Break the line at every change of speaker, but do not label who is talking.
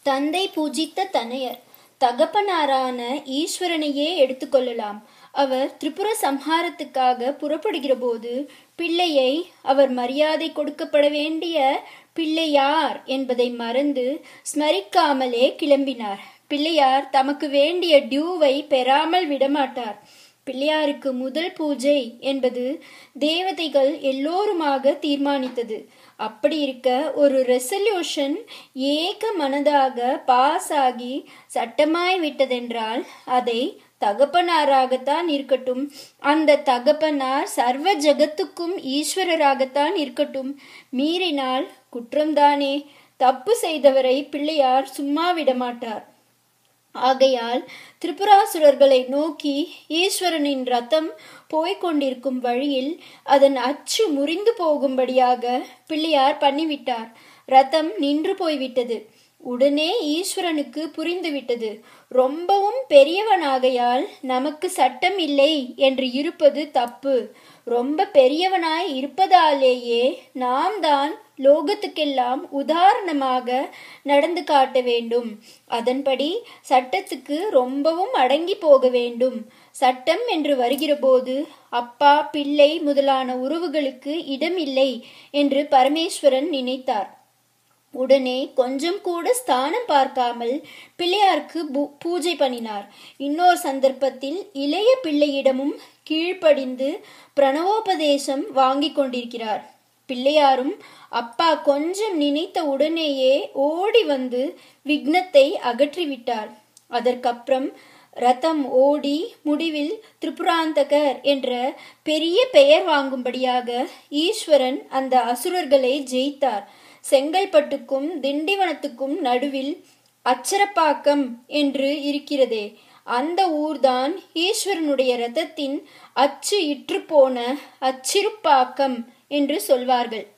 தந்தை பூஜித்த தனையர் தகப்பனாரான ஈஸ்வரனையே எடுத்துக்கொள்ளலாம் அவர் திரிபுர சம்ஹாரத்துக்காக புறப்படுகிற போது பிள்ளையை அவர் மரியாதை கொடுக்கப்பட வேண்டிய பிள்ளையார் என்பதை மறந்து ஸ்மரிக்காமலே கிளம்பினார் பிள்ளையார் தமக்கு வேண்டிய டியூவை பெறாமல் விடமாட்டார் பிள்ளையாருக்கு முதல் பூஜை என்பது தேவதைகள் எல்லோருமாக தீர்மானித்தது அப்படி இருக்க ஒரு ரெசல்யூஷன் ஏக மனதாக பாஸ் ஆகி சட்டமாய் விட்டதென்றால் அதை தகப்பனாராகத்தான் இருக்கட்டும் அந்த தகப்பனார் சர்வ ஜகத்துக்கும் ஈஸ்வரராகத்தான் இருக்கட்டும் மீறினால் குற்றம்தானே தப்பு செய்தவரை பிள்ளையார் சும்மா விடமாட்டார் ஆகையால் திரிபுராசுரர்களை நோக்கி ஈஸ்வரனின் ரத்தம் போய்கொண்டிருக்கும் வழியில் அதன் அச்சு முறிந்து போகும்படியாக பிள்ளையார் பண்ணிவிட்டார் ரத்தம் நின்று போய்விட்டது உடனே ஈஸ்வரனுக்கு புரிந்துவிட்டது ரொம்பவும் பெரியவனாகையால் நமக்கு சட்டம் இல்லை என்று இருப்பது தப்பு ரொம்ப பெரியவனாய் இருப்பதாலேயே நாம் தான் லோகத்துக்கெல்லாம் உதாரணமாக நடந்து காட்ட வேண்டும் அதன்படி சட்டத்துக்கு ரொம்பவும் அடங்கி போக வேண்டும் சட்டம் என்று வருகிற போது அப்பா பிள்ளை முதலான உறவுகளுக்கு இடமில்லை என்று பரமேஸ்வரன் நினைத்தார் உடனே கொஞ்சம் கூட ஸ்தானம் பார்க்காமல் பிள்ளையாருக்கு பூஜை பண்ணினார் இன்னொரு சந்தர்ப்பத்தில் இளைய பிள்ளையிடமும் கீழ்ப்படிந்து பிரணவோபதேசம் வாங்கி கொண்டிருக்கிறார் பிள்ளையாரும் அப்பா கொஞ்சம் நினைத்த உடனேயே ஓடி வந்து விக்னத்தை அகற்றிவிட்டார் அதற்கப்புறம் ரதம் ஓடி முடிவில் திரிபுராந்தகர் என்ற பெரிய பெயர் வாங்கும்படியாக ஈஸ்வரன் அந்த அசுரர்களை ஜெயித்தார் செங்கல்பட்டுக்கும் திண்டிவனத்துக்கும் நடுவில் அச்சரப்பாக்கம் என்று இருக்கிறதே அந்த ஊர்தான் ஈஸ்வரனுடைய ரதத்தின் அச்சு இற்று போன அச்சிறுப்பாக்கம் என்று சொல்வார்கள்